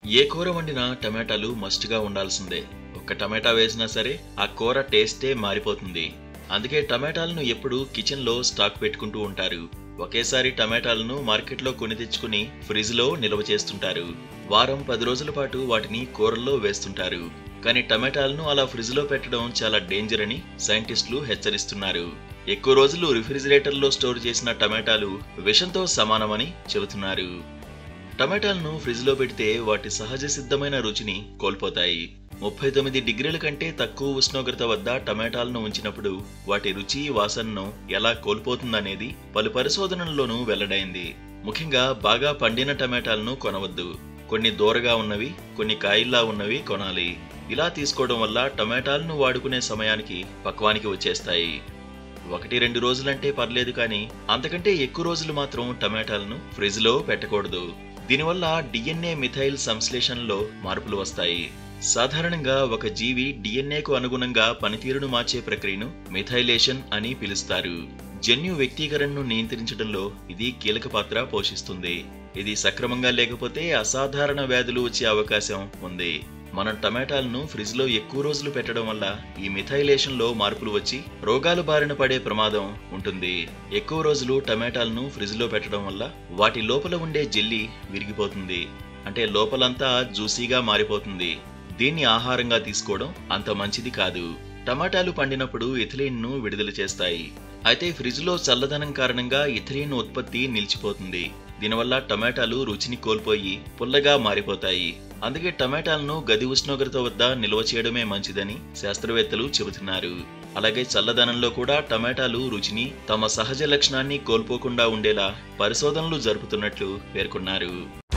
ఏ కూర వండినా టమాటాలు మస్ట్గా ఉండాల్సిందే ఒక్క టమాటా వేసినా సరే ఆ కూర టేస్టే మారిపోతుంది అందుకే టమాటాలను ఎప్పుడూ కిచెన్లో స్టాక్ పెట్టుకుంటూ ఉంటారు ఒకేసారి టమాటాలను మార్కెట్లో కొని తెచ్చుకుని ఫ్రిడ్జ్లో నిల్వ చేస్తుంటారు వారం పది రోజుల పాటు వాటిని కూరల్లో వేస్తుంటారు కానీ టమాటాలను అలా ఫ్రిడ్జ్లో పెట్టడం చాలా డేంజర్ అని సైంటిస్టులు హెచ్చరిస్తున్నారు ఎక్కువ రోజులు రిఫ్రిజిరేటర్లో స్టోర్ చేసిన టమాటాలు విషంతో సమానమని చెబుతున్నారు టమాటాలను ఫ్రిడ్జ్లో పెడితే వాటి సహజ సిద్ధమైన రుచిని కోల్పోతాయి ముప్పై తొమ్మిది డిగ్రీల కంటే తక్కువ ఉష్ణోగ్రత వద్ద టమాటాలను ఉంచినప్పుడు వాటి రుచి వాసనను ఎలా కోల్పోతుందనేది పలు పరిశోధనల్లోనూ వెల్లడైంది ముఖ్యంగా బాగా పండిన టమాటాలను కొనవద్దు కొన్ని దూరగా ఉన్నవి కొన్ని కాయల్లా ఉన్నవి కొనాలి ఇలా తీసుకోవడం వల్ల టమాటాలను వాడుకునే సమయానికి పక్వానికి వచ్చేస్తాయి ఒకటి రెండు రోజులంటే పర్లేదు కానీ అంతకంటే ఎక్కువ రోజులు మాత్రం టమాటాలను ఫ్రిడ్జ్లో పెట్టకూడదు దీనివల్ల డిఎన్ఏ మిథైల్ సంశ్లేషణలో మార్పులు వస్తాయి సాధారణంగా ఒక జీవి డిఎన్ఏకు అనుగుణంగా పనితీరును మార్చే ప్రక్రియను మిథైలేషన్ అని పిలుస్తారు జన్యు వ్యక్తీకరణను నియంత్రించడంలో ఇది కీలక పాత్ర పోషిస్తుంది ఇది సక్రమంగా లేకపోతే అసాధారణ వ్యాధులు వచ్చే అవకాశం ఉంది మనం టమాటాలను ఫ్రిడ్జ్లో ఎక్కువ రోజులు పెట్టడం వల్ల ఈ మిథైలేషన్లో మార్పులు వచ్చి రోగాలు బారిన పడే ప్రమాదం ఉంటుంది ఎక్కువ రోజులు టమాటాలను ఫ్రిడ్జ్లో పెట్టడం వల్ల వాటి లోపల ఉండే జెల్లీ విరిగిపోతుంది అంటే లోపలంతా జ్యూసీగా మారిపోతుంది దీన్ని ఆహారంగా తీసుకోవడం అంత మంచిది కాదు టమాటాలు పండినప్పుడు ఇథిలీన్ను విడుదల చేస్తాయి అయితే ఫ్రిడ్జ్లో చల్లదనం కారణంగా ఇథిలీన్ ఉత్పత్తి నిలిచిపోతుంది దీనివల్ల టమాటాలు రుచిని కోల్పోయి పుల్లగా మారిపోతాయి అందుకే టమాటాలను గది ఉష్ణోగ్రత వద్ద నిల్వ చేయడమే మంచిదని శాస్త్రవేత్తలు చెబుతున్నారు అలాగే చల్లదనంలో కూడా టమాటాలు రుచిని తమ సహజ లక్షణాన్ని కోల్పోకుండా ఉండేలా పరిశోధనలు జరుపుతున్నట్లు పేర్కొన్నారు